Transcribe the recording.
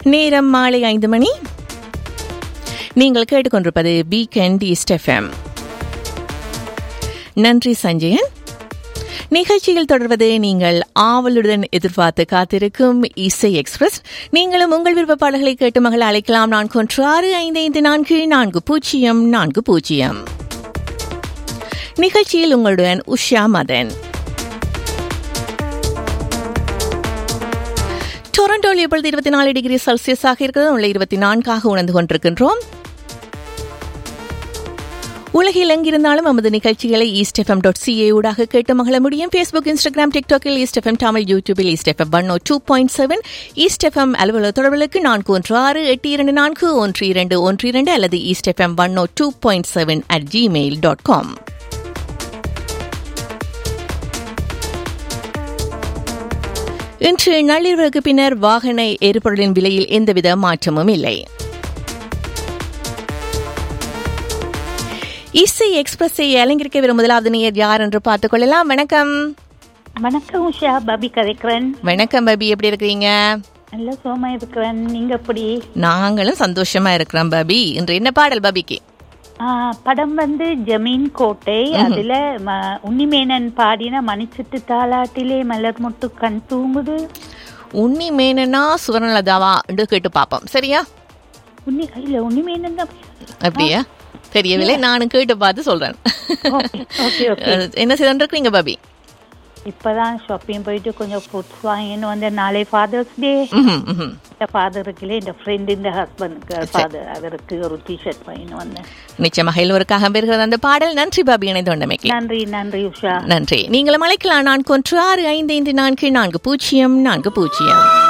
நேரம் மாலை ஐந்து மணி நீங்கள் கேட்டுக்கொண்டிருப்பது வீக்கெண்ட் ஈஸ்ட் எஃப்எம் நன்றி சஞ்சயன் நிகழ்ச்சியில் தொடர்வது நீங்கள் ஆவலுடன் எதிர்பார்த்து காத்திருக்கும் இசை எக்ஸ்பிரஸ் நீங்களும் உங்கள் விருப்ப பாடல்களை கேட்டு மகள் அழைக்கலாம் நான்கு ஒன்று ஆறு ஐந்து ஐந்து நான்கு நான்கு பூஜ்ஜியம் நான்கு பூஜ்ஜியம் நிகழ்ச்சியில் உங்களுடன் உஷா மதன் டொரண்டோவில் இப்பொழுது இருபத்தி நாலு டிகிரி செல்சியஸாக இருக்கிறது உள்ள இருபத்தி நான்காக உணர்ந்து கொண்டிருக்கின்றோம் உலகில் எங்கிருந்தாலும் நமது நிகழ்ச்சிகளை ஈஸ்ட் எஃப்எம் டாட் சிஏ ஊடாக கேட்டு மகள முடியும் ஃபேஸ்புக் இன்ஸ்டாகிராம் டிக்டாக்கில் ஈஸ்ட் எஃப்எம் தமிழ் யூடியூபில் East FM one O two point seven East FM அலுவலக தொடர்புகளுக்கு நான்கு ஒன்று ஆறு எட்டு இரண்டு நான்கு ஒன்று இரண்டு ஒன்று இரண்டு அல்லது East FM one O two point seven at Gmail dot com இன்று நள்ளிரவுக்கு பின்னர் வாகன எரிபொருளின் விலையில் எந்தவித மாற்றமும் இல்லை இசை எக்ஸ்பிரஸை அலங்கரிக்க வரும் முதலாவது நேயர் யார் என்று பார்த்துக் கொள்ளலாம் வணக்கம் வணக்கம் உஷா பபி கதைக்கிறேன் வணக்கம் பபி எப்படி இருக்கிறீங்க நல்ல சோமா இருக்கிறேன் நீங்க எப்படி நாங்களும் சந்தோஷமா இருக்கிறோம் பபி இன்று என்ன பாடல் பபிக்கு ஆ, படம் வந்து ஜமீன் கோட்டை அதுல ம- உன்னிமேனன் பாடின மணிச்சிட்டு தாலாட்டிலே மலர் முட்டு கண் தூங்குது உன்னி மேனனா சுவர்ணலதாவா என்று கேட்டு பார்ப்போம் சரியா உன்னி இல்ல உன்னிமேனன் தான் அப்படியா தெரியவில்லை நானும் கேட்டு பார்த்து சொல்றேன் ஓகே ஓகே ஓகே என்ன செய்து இருக்கீங்க பபி இப்பதான் ஷாப்பிங் போயிட்டு கொஞ்சம் ஃபுட்ஸ் வாங்கின்னு வந்தேன் நாளை ஃபாதர்ஸ் டே ம்ஹும், ம்ஹும். இந்த ஃபாதருக்குல இந்த ஃப்ரெண்ட் இந்த ஹஸ்பண்டுக்கு ஃபாதர் அவருக்கு ஒரு டிஷர்ட் வாங்கின்னு வந்தேன் நிச்சயமாக எல்லோருக்காக பெறுகிறது அந்த பாடல் நன்றி பாபி இணைந்து கொண்டமைக்கு நன்றி நன்றி உஷா நன்றி நீங்களும் அழைக்கலாம் நான்கு ஒன்று ஆறு ஐந்து ஐந்து நான்கு நான்கு பூஜ்ஜியம் நான்கு பூஜ்ஜியம்